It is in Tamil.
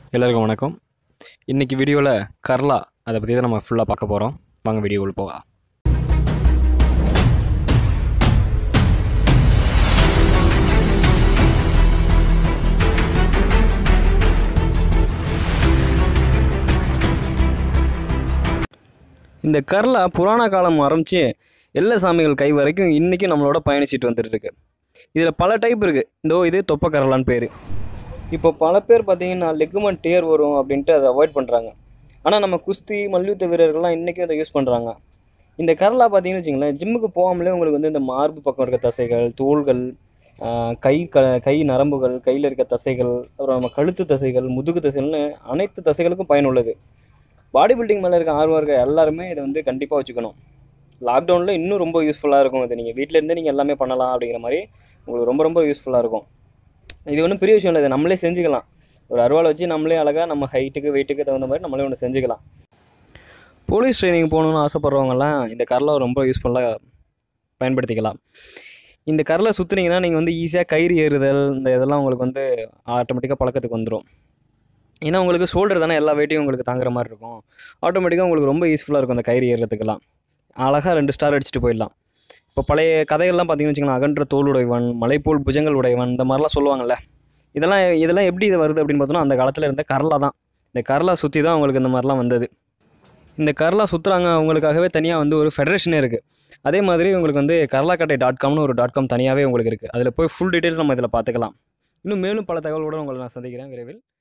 எல்லாருக்கும் வணக்கம் இன்றைக்கி வீடியோவில் கர்லா அதை பற்றி தான் நம்ம ஃபுல்லாக பார்க்க போகிறோம் வாங்க வீடியோவில் போகலாம் இந்த கர்லா புராண காலம் ஆரம்பித்து எல்லா சாமிகள் கை வரைக்கும் இன்றைக்கும் நம்மளோட பயணிச்சிட்டு வந்துட்டு இருக்கு இதில் பல டைப் இருக்குது இதோ இது தொப்ப கரலான்னு பேர் இப்போ பல பேர் பார்த்தீங்கன்னா லெக்குமன் டேர் வரும் அப்படின்ட்டு அதை அவாய்ட் பண்ணுறாங்க ஆனால் நம்ம குஸ்தி மல்யுத்த வீரர்கள்லாம் இன்றைக்கும் அதை யூஸ் பண்ணுறாங்க இந்த கரலா பார்த்தீங்கன்னு வச்சுங்களேன் ஜிம்முக்கு போகாமலே உங்களுக்கு வந்து இந்த மார்பு பக்கம் இருக்க தசைகள் தோள்கள் ஆஹ் கை க கை நரம்புகள் கையில் இருக்க தசைகள் அப்புறம் நம்ம கழுத்து தசைகள் முதுகு தசைகள்னு அனைத்து தசைகளுக்கும் பயனுள்ளது பாடி பில்டிங் மேலே இருக்க ஆர்வம் இருக்க எல்லாருமே இதை வந்து கண்டிப்பாக வச்சுக்கணும் லாக்டவுனில் இன்னும் ரொம்ப யூஸ்ஃபுல்லாக இருக்கும் இது நீங்கள் வீட்டில் இருந்தே நீங்கள் எல்லாமே பண்ணலாம் அப்படிங்கிற மாதிரி உங்களுக்கு ரொம்ப ரொம்ப யூஸ்ஃபுல்லாக இருக்கும் இது ஒன்றும் பெரிய விஷயம் இல்லை இதை நம்மளே செஞ்சுக்கலாம் ஒரு அருவாளை வச்சு நம்மளே அழகாக நம்ம ஹைட்டுக்கு வெயிட்டுக்கு தகுந்த மாதிரி நம்மளே ஒன்று செஞ்சுக்கலாம் போலீஸ் ட்ரைனிங் போகணுன்னு ஆசைப்பட்றவங்கலாம் இந்த கரலை ரொம்ப யூஸ்ஃபுல்லாக பயன்படுத்திக்கலாம் இந்த கரலை சுற்றுனீங்கன்னா நீங்கள் வந்து ஈஸியாக கயிறு ஏறுதல் இந்த இதெல்லாம் உங்களுக்கு வந்து ஆட்டோமேட்டிக்காக பழக்கத்துக்கு வந்துடும் ஏன்னா உங்களுக்கு ஷோல்டர் தானே எல்லா வெயிட்டையும் உங்களுக்கு தாங்குற மாதிரி இருக்கும் ஆட்டோமேட்டிக்காக உங்களுக்கு ரொம்ப யூஸ்ஃபுல்லாக இருக்கும் அந்த கயிறு ஏறுறதுக்கெல்லாம் அழகாக ரெண்டு ஸ்டார் அடிச்சுட்டு போயிடலாம் இப்போ பழைய கதைகள்லாம் பார்த்தீங்கன்னு வச்சுக்கோங்களேன் அகன்ற தோல் உடையவன் மலைப்போல் புஜங்கள் உடையவன் இந்த மாதிரிலாம் சொல்லுவாங்கல்ல இதெல்லாம் இதெல்லாம் எப்படி இது வருது அப்படின்னு பார்த்தோன்னா அந்த காலத்தில் இருந்த கரலா தான் இந்த கரலா சுற்றி தான் உங்களுக்கு இந்த மாதிரிலாம் வந்தது இந்த கரலா சுற்றுறாங்க அவங்களுக்காகவே தனியாக வந்து ஒரு ஃபெடரேஷனே இருக்குது அதே மாதிரி உங்களுக்கு வந்து கரலாக்கட்டை டாட் காம்னு ஒரு டாட் காம் தனியாகவே உங்களுக்கு இருக்குது அதில் போய் ஃபுல் டீட்டெயில்ஸ் நம்ம இதில் பார்த்துக்கலாம் இன்னும் மேலும் பல தகவலோடு உங்களை நான் சந்திக்கிறேன் விரைவில்